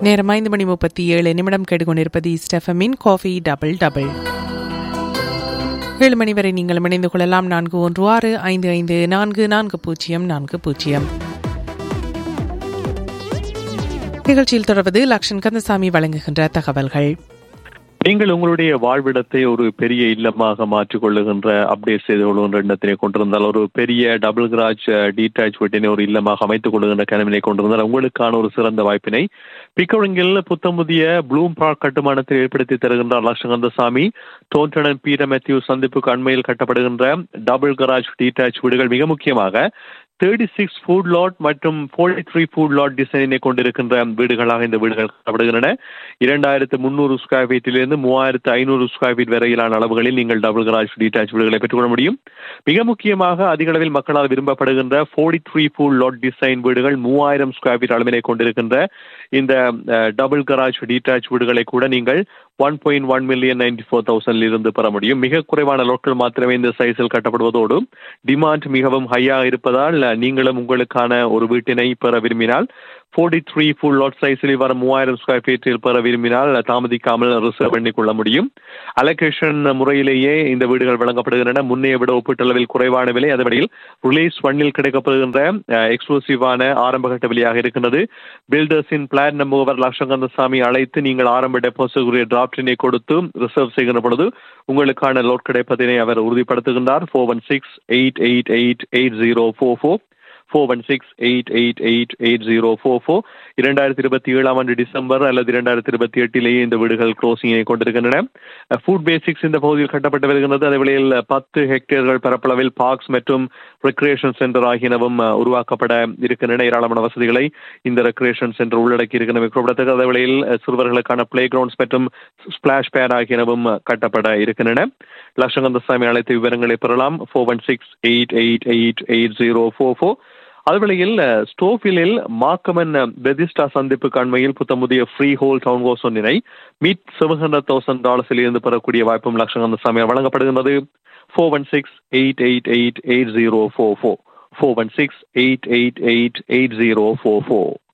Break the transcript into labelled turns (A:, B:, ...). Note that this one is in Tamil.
A: நேரம் ஐந்து மணி முப்பத்தி ஏழு நிமிடம் கேட்டுக்கொண்டிருப்பது ஸ்டெஃபமின் காஃபி டபுள் டபுள் ஏழு மணி வரை நீங்கள் இணைந்து கொள்ளலாம் நான்கு ஒன்று ஆறு ஐந்து ஐந்து நான்கு நான்கு பூஜ்ஜியம் நான்கு பூஜ்ஜியம் நிகழ்ச்சியில் தொடர்வது லக்ஷன் கந்தசாமி வழங்குகின்ற தகவல்கள்
B: நீங்கள் உங்களுடைய வாழ்விடத்தை ஒரு பெரிய இல்லமாக மாற்றிக் கொள்ளுகின்ற அப்டேட் செய்து கொள்கின்ற எண்ணத்தினை கொண்டிருந்தால் ஒரு பெரிய டபுள் கிராஜ் டீடாச் வீட்டினை ஒரு இல்லமாக அமைத்துக் கொள்ளுகின்ற கனவினை கொண்டிருந்தால் உங்களுக்கான ஒரு சிறந்த வாய்ப்பினை பிக்கரிங்கில் புத்தம் புதிய ப்ளூம் பார்க் கட்டுமானத்தில் ஏற்படுத்தி தருகின்றார் லட்சகந்தசாமி டோன்டன் பீர மேத்யூ சந்திப்புக்கு அண்மையில் கட்டப்படுகின்ற டபுள் கராஜ் டீடாச் வீடுகள் மிக முக்கியமாக தேர்ட்டி சிக்ஸ் ஃபுட் லாட் மற்றும் ஃபோர்ட்டி த்ரீ ஃபுட் லாட் டிசைனை கொண்டிருக்கின்ற வீடுகளாக இந்த வீடுகள் கட்டப்படுகின்றன இரண்டாயிரத்து முந்நூறு ஸ்கொயர் ஃபீட்டிலிருந்து மூவாயிரத்து ஐநூறு ஸ்கொயர் ஃபீட் வரையிலான அளவுகளில் நீங்கள் டபுள் கராஜ் டீடாச் வீடுகளை பெற்றுக்கொள்ள முடியும் மிக முக்கியமாக அதிக அளவில் மக்களால் விரும்பப்படுகின்ற forty three foot lot design வீடுகள் மூவாயிரம் ஸ்கொயர் ஃபீட் அளவினை கொண்டிருக்கின்ற இந்த டபுள் கராஜ் டீடாச் வீடுகளை கூட நீங்கள் one point one million ninety four தௌசண்ட்ல இருந்து பெற முடியும் மிக குறைவான லோட்கள் மாத்திரமே இந்த சைஸில் கட்டப்படுவதோடு டிமாண்ட் மிகவும் ஹையாக இருப்பதால் நீங்களும் உங்களுக்கான ஒரு வீட்டினை பெற விரும்பினால் ஃபோர்ட்டி த்ரீ ஃபுல் லாட் சைஸில் வர மூவாயிரம் ஸ்கொயர் ஃபீட்டில் பெற விரும்பினால் தாமதிக்காமல் ரிசர்வ் பண்ணிக் கொள்ள முடியும் அலோகேஷன் முறையிலேயே இந்த வீடுகள் வழங்கப்படுகின்றன முன்னைய விட ஒப்பீட்டளவில் குறைவான விலை அதுவரையில் ரிலீஸ் ஒன்னில் கிடைக்கப்படுகின்ற எக்ஸ்க்ளூசிவான ஆரம்பகட்ட விலையாக இருக்கின்றது பில்டர்ஸின் பிளான் முகவர் லட்சங்கந்தசாமி அழைத்து நீங்கள் ஆரம்ப டெபாசிட் டிராப்டினை கொடுத்து ரிசர்வ் செய்கின்ற பொழுது உங்களுக்கான லோட் கிடைப்பதினை அவர் உறுதிப்படுத்துகின்றார் four one six eight eight eight eight zero four four four one six eight eight eight eight zero four four இரண்டாயிரத்தி இருபத்தி ஏழாம் ஆண்டு டிசம்பர் அல்லது இரண்டாயிரத்தி இருபத்தி எட்டிலேயே இந்த வீடுகள் க்ளோசிங்கை கொண்டிருக்கின்றன ஃபுட் பேசிக்ஸ் இந்த பகுதியில் கட்டப்பட்டு வருகின்றது அதே வேளையில் பத்து ஹெக்டேர்கள் பரப்பளவில் பார்க்ஸ் மற்றும் ரெக்ரியேஷன் சென்டர் ஆகியனவும் உருவாக்கப்பட இருக்கின்றன ஏராளமான வசதிகளை இந்த ரெக்ரியேஷன் சென்டர் உள்ளடக்கி இருக்கின்றன குறிப்பிடத்தக்க அதே வேளையில் சிறுவர்களுக்கான பிளே கிரவுண்ட்ஸ் மற்றும் ஸ்பிளாஷ் பேட் ஆகியனவும் கட்டப்பட இருக்கின்றன லட்சங்கந்தசாமி அழைத்த விவரங்களை பெறலாம் four one six eight eight eight eight zero four four அதுவேளையில் ஸ்டோஃபிலில் மாக்கமன் பெதிஸ்டா சந்திப்புக்கு அண்மையில் புத்தமுதிய ஃப்ரீ ஹோல் டவுன் ஹோஸ் ஒன்றினை மீட் செவன் ஹண்ட்ரட் தௌசண்ட் டாலர்ஸில் இருந்து பெறக்கூடிய வாய்ப்பும் லட்சங்கந்த சாமி வழங்கப்படுகின்றது four one six eight eight eight eight zero four four four one six eight eight eight eight zero four four